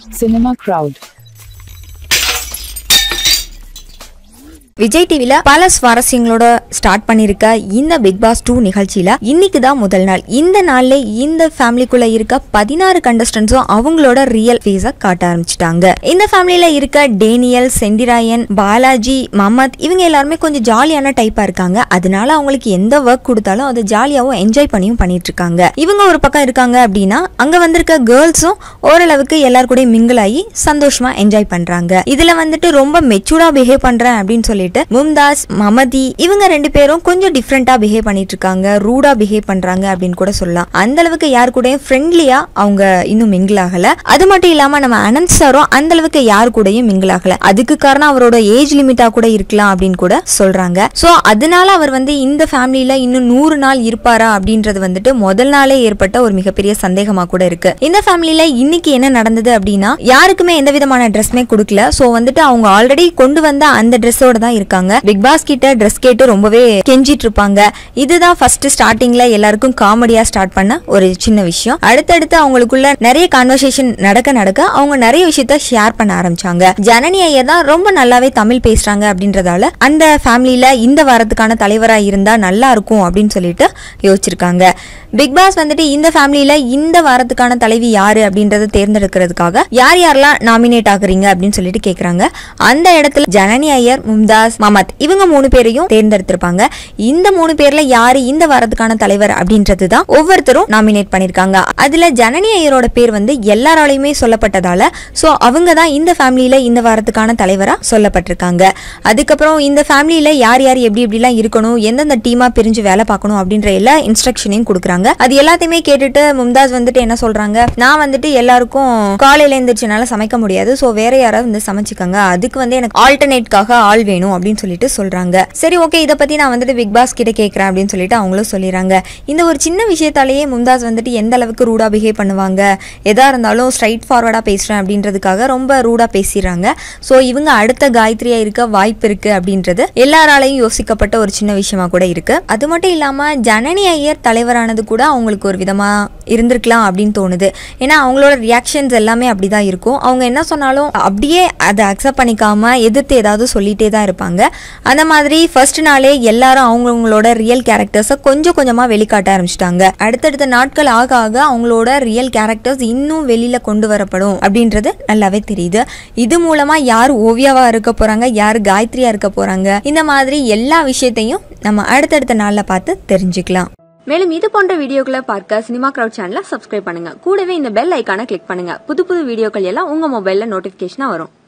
Cinema Crowd. Vijay டிவில பல சுவாரஸ்யங்களோட start பண்ணிருக்க இந்த பிக் பாஸ் டூ நிகழ்ச்சியில இன்னைக்கு தான் முதல் நாள் இந்த நாள்ல இந்த ஃபேமிலிக்குள்ள இருக்க பதினாறு கண்டஸ்டன்ஸும் அவங்களோட ரியல் ஃபேஸ காட்ட ஆரம்பிச்சிட்டாங்க இந்த ஃபேமிலியில இருக்க டேனியல் செண்டிராயன் பாலாஜி மமத் இவங்க எல்லாருமே கொஞ்சம் ஜாலியான டைப்பா இருக்காங்க அதனால அவங்களுக்கு எந்த ஒர்க் கொடுத்தாலும் அதை ஜாலியாவும் என்ஜாய் பண்ணியும் பண்ணிட்டு இருக்காங்க இவங்க ஒரு பக்கம் இருக்காங்க அப்படின்னா அங்க வந்திருக்க கேர்ள்ஸும் ஓரளவுக்கு எல்லார் கூடயும் மிங்கிள் ஆகி சந்தோஷமா என்ஜாய் பண்றாங்க இதுல வந்துட்டு ரொம்ப மெச்சூர்டா பிஹேவ் பண்றேன் அப்படின்னு சொல்லிட்டு மும்தாஸ் மமதி இவங்க ரெண்டு பேரும் கொஞ்சம் டிஃப்ரெண்டா பிஹேவ் பண்ணிட்டு இருக்காங்க ரூடா பிஹேவ் பண்றாங்க அப்படின்னு கூட சொல்லலாம் அந்த அளவுக்கு யார் கூடயும் ஃப்ரெண்ட்லியா அவங்க இன்னும் மிங்கிள் ஆகல அது மட்டும் இல்லாம நம்ம அனந்த் சாரும் அந்த அளவுக்கு யார் கூடயும் மிங்கிள் ஆகல அதுக்கு காரணம் அவரோட ஏஜ் லிமிட்டா கூட இருக்கலாம் அப்படின்னு கூட சொல்றாங்க சோ அதனால அவர் வந்து இந்த ஃபேமிலியில இன்னும் நூறு நாள் இருப்பாரா அப்படின்றது வந்துட்டு முதல் நாளே ஏற்பட்ட ஒரு மிகப்பெரிய சந்தேகமா கூட இருக்கு இந்த ஃபேமிலியில இன்னைக்கு என்ன நடந்தது அப்படின்னா யாருக்குமே எந்த விதமான ட்ரெஸ்மே கொடுக்கல சோ வந்துட்டு அவங்க ஆல்ரெடி கொண்டு வந்த அந்த ட்ரெஸ்ஸோட தான் இருக்காங்க பிக் பாஸ் கிட்ட ட்ரெஸ் கேட்டு ரொம்பவே கெஞ்சிட்டு இருப்பாங்க இதுதான் ஃபர்ஸ்ட் ஸ்டார்டிங்ல எல்லாருக்கும் காமெடியா ஸ்டார்ட் பண்ண ஒரு சின்ன விஷயம் அடுத்தடுத்து அவங்களுக்குள்ள நிறைய கான்வர்சேஷன் நடக்க நடக்க அவங்க நிறைய விஷயத்த ஷேர் பண்ண ஆரம்பிச்சாங்க ஜனனி ஐயர் தான் ரொம்ப நல்லாவே தமிழ் பேசுறாங்க அப்படின்றதால அந்த ஃபேமிலியில இந்த வாரத்துக்கான தலைவரா இருந்தா நல்லா இருக்கும் அப்படின்னு சொல்லிட்டு யோசிச்சிருக்காங்க பிக் பாஸ் வந்துட்டு இந்த ஃபேமிலியில இந்த வாரத்துக்கான தலைவி யாரு அப்படின்றத தேர்ந்தெடுக்கிறதுக்காக யார் யாரெல்லாம் நாமினேட் ஆகுறீங்க அப்படின்னு சொல்லிட்டு கேக்குறாங்க அந்த இடத்துல ஜனனி ஐயர் மும்தாஸ் மமத் இவங்க மூணு பேரையும் தேர்ந்தெடுத்திருப்பாங்க இந்த மூணு பேர்ல யாரு இந்த வாரத்துக்கான தலைவர் அப்படின்றது தான் ஒவ்வொருத்தரும் நாமினேட் பண்ணிருக்காங்க அதுல ஜனனி ஐயரோட பேர் வந்து எல்லாராலையுமே சொல்லப்பட்டதால சோ அவங்க தான் இந்த ஃபேமிலியில இந்த வாரத்துக்கான தலைவரா சொல்லப்பட்டிருக்காங்க அதுக்கப்புறம் இந்த ஃபேமிலியில யார் யார் எப்படி எப்படிலாம் இருக்கணும் எந்தெந்த டீமா பிரிஞ்சு வேலை பார்க்கணும் அப்படின்ற எல்லா இன்ஸ்ட்ரக்ஷனையும் கொடுக்குறாங்க அது எல்லாத்தையுமே கேட்டுட்டு மும்தாஸ் வந்துட்டு என்ன சொல்றாங்க நான் வந்துட்டு எல்லாருக்கும் காலையில எழுந்திரிச்சனால சமைக்க முடியாது சோ வேற யாராவது வந்து சமைச்சுக்கோங்க அதுக்கு வந்து எனக்கு ஆல்டர்னேட்காக ஆள் வேணும் அப்படின்னு சொல்லிட்டு சொல்றாங்க சரி ஓகே இதை பத்தி நான் வந்துட்டு பிக் பாஸ் கிட்ட கேட்கறேன் அப்படின்னு சொல்லிட்டு அவங்களும் சொல்லிடுறாங்க இந்த ஒரு சின்ன விஷயத்தாலேயே மும்தாஸ் வந்துட்டு எந்த அளவுக்கு ரூடா பிஹேவ் பண்ணுவாங்க எதா இருந்தாலும் ஸ்ட்ரைட் ஃபார்வர்டா பேசுறேன் அப்படின்றதுக்காக ரொம்ப ரூடா பேசிடுறாங்க ஸோ இவங்க அடுத்த காயத்ரியா இருக்க வாய்ப்பு இருக்கு அப்படின்றது எல்லாராலையும் யோசிக்கப்பட்ட ஒரு சின்ன விஷயமா கூட இருக்கு அது மட்டும் இல்லாம ஜனனி ஐயர் தலைவரானது கூட அவங்களுக்கு ஒரு விதமா இருந்திருக்கலாம் அப்படின்னு தோணுது ஏன்னா அவங்களோட ரியாக்ஷன்ஸ் எல்லாமே அப்படிதான் இருக்கும் அவங்க என்ன சொன்னாலும் அப்படியே அதை அக்செப்ட் பண்ணிக்காம எதிர்த்து ஏதாவது சொல்லிட்டே தான் இருப்பாங்க அந்த மாதிரி ஃபர்ஸ்ட் நாளே எல்லாரும் அவங்கவுங்களோட ரியல் கேரக்டர்ஸை கொஞ்சம் கொஞ்சமா வெளிக்காட்ட ஆரம்பிச்சிட்டாங்க அடுத்தடுத்த நாட்கள் ஆக ஆக அவங்களோட ரியல் கேரக்டர்ஸ் இன்னும் வெளியில கொண்டு வரப்படும் அப்படின்றது நல்லாவே தெரியுது இது மூலமா யார் ஓவியாவா இருக்க போறாங்க யார் காயத்ரியா இருக்க போறாங்க இந்த மாதிரி எல்லா விஷயத்தையும் நம்ம அடுத்தடுத்த நாள்ல பார்த்து தெரிஞ்சுக்கலாம் மேலும் இது போன்ற வீடியோக்களை பார்க்க சினிமா கிரவுட் சேனலை சப்ஸ்கிரைப் பண்ணுங்க கூடவே இந்த பெல் ஐக்கானை கிளிக் பண்ணுங்க புது புது வீடியோக்கள் எல்லாம் உங்க மொபைல்ல நோட்டிபிகேஷனா வரும்